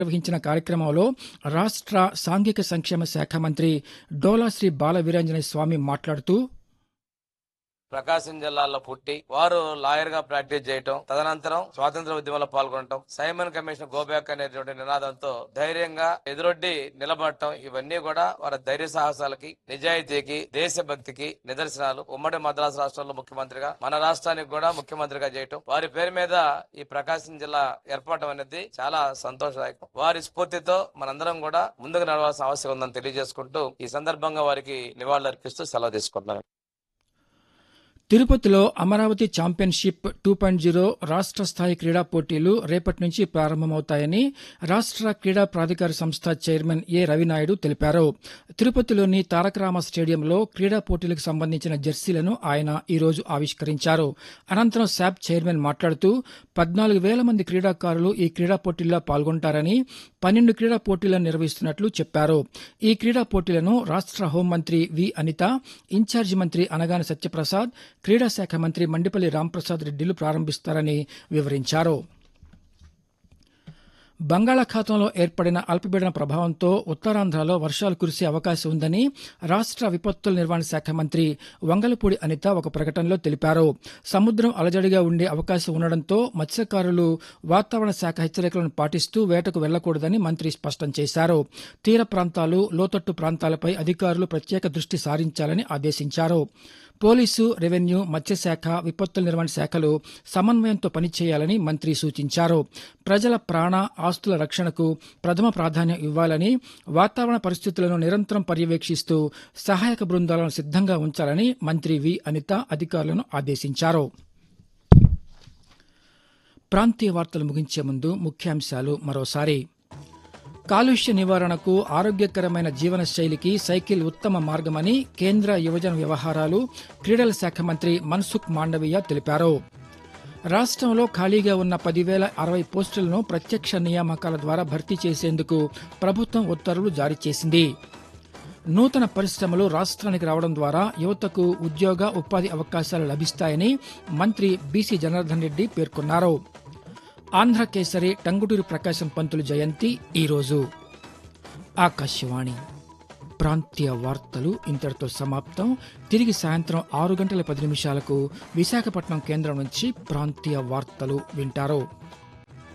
నిర్వహించిన కార్యక్రమంలో రాష్ట్ర సాంఘిక సంక్షేమ శాఖ మంత్రి డోలాశ్రీ బాల వీరాంజనేయ స్వామి మాట్లాడుతూ ప్రకాశం జిల్లాలో పుట్టి వారు లాయర్ గా ప్రాక్టీస్ చేయటం తదనంతరం స్వాతంత్ర ఉద్యమంలో పాల్గొనటం సైమన్ కమిషన్ గోబ్యాక్ అనేటువంటి నినాదంతో ధైర్యంగా ఎదురొడ్డి నిలబడటం ఇవన్నీ కూడా వారి ధైర్య సాహసాలకి నిజాయితీకి దేశభక్తికి నిదర్శనాలు ఉమ్మడి మద్రాసు రాష్ట్రంలో ముఖ్యమంత్రిగా మన రాష్ట్రానికి కూడా ముఖ్యమంత్రిగా చేయటం వారి పేరు మీద ఈ ప్రకాశం జిల్లా ఏర్పడటం అనేది చాలా సంతోషదాయకం వారి స్ఫూర్తితో మనందరం కూడా ముందుకు నడవాల్సిన అవసరం ఉందని తెలియజేసుకుంటూ ఈ సందర్భంగా వారికి నివాళులర్పిస్తూ సెలవు తీసుకుంటున్నాను తిరుపతిలో Amaravati championship two point zero రాష్ట్ర స్థాయి క్రీడా పోటీలు రేపటి నుంచి ప్రారంభమవుతాయని రాష్ట్ర క్రీడా ప్రాధికార సంస్థ చైర్మన్ ఏ రవినాయుడు తెలిపారు తిరుపతిలోని తారకరామ స్టేడియంలో క్రీడా పోటీలకు సంబంధించిన జెర్సీలను ఆయన ఈరోజు ఆవిష్కరించారు అనంతరం శాప్ చైర్మన్ మాట్లాడుతూ పద్నాలుగు వేల మంది క్రీడాకారులు ఈ క్రీడా పోటీల్లో పాల్గొంటారని పన్నెండు క్రీడా పోటీలను నిర్వహిస్తున్నట్లు చెప్పారు ఈ క్రీడా పోటీలను రాష్ట్ర హోంమంత్రి వి అనిత ఇన్ఛార్జి మంత్రి అనగాని సత్యప్రసాద్ క్రీడా శాఖ మంత్రి మండిపల్లి రాంప్రసాద్ రెడ్డిలు ప్రారంభిస్తారని వివరించారు బంగాళాఖాతంలో ఏర్పడిన అల్పపీడన ప్రభావంతో ఉత్తరాంధ్రలో వర్షాలు కురిసే అవకాశం ఉందని రాష్ట్ర విపత్తుల నిర్వహణ శాఖ మంత్రి వంగలపూడి అనిత ఒక ప్రకటనలో తెలిపారు సముద్రం అలజడిగా ఉండే అవకాశం ఉండడంతో మత్స్యకారులు వాతావరణ శాఖ హెచ్చరికలను పాటిస్తూ వేటకు వెళ్లకూడదని మంత్రి స్పష్టం చేశారు తీర ప్రాంతాలు లోతట్టు ప్రాంతాలపై అధికారులు ప్రత్యేక దృష్టి సారించాలని ఆదేశించారు పోలీసు రెవెన్యూ మత్స్యశాఖ విపత్తుల నిర్వహణ శాఖలు సమన్వయంతో పనిచేయాలని మంత్రి సూచించారు ప్రజల ప్రాణ ఆస్తుల రక్షణకు ప్రథమ ప్రాధాన్యం ఇవ్వాలని వాతావరణ పరిస్థితులను నిరంతరం పర్యవేక్షిస్తూ సహాయక బృందాలను సిద్దంగా ఉంచాలని మంత్రి వి అనిత అధికారులను ఆదేశించారు ప్రాంతీయ వార్తలు ముగించే ముందు ముఖ్యాంశాలు మరోసారి కాలుష్య నివారణకు ఆరోగ్యకరమైన జీవన శైలికి సైకిల్ ఉత్తమ మార్గమని కేంద్ర యువజన వ్యవహారాలు క్రీడల శాఖ మంత్రి మన్సుఖ్ మాండవీయ తెలిపారు రాష్ట్రంలో ఖాళీగా ఉన్న పదివేల అరవై పోస్టులను ప్రత్యక్ష నియామకాల ద్వారా భర్తీ చేసేందుకు ప్రభుత్వం ఉత్తర్వులు జారీ చేసింది నూతన పరిశ్రమలు రాష్ట్రానికి రావడం ద్వారా యువతకు ఉద్యోగ ఉపాధి అవకాశాలు లభిస్తాయని మంత్రి బీసీ జనార్దన్ రెడ్డి పేర్కొన్నారు ఆంధ్ర కేసరి టంగుటూరి ప్రకాశం పంతులు జయంతి ఈరోజు ఆకాశవాణి ప్రాంతీయ వార్తలు ఇంతటితో సమాప్తం తిరిగి సాయంత్రం ఆరు గంటల పది నిమిషాలకు విశాఖపట్నం కేంద్రం నుంచి ప్రాంతీయ వార్తలు వింటారు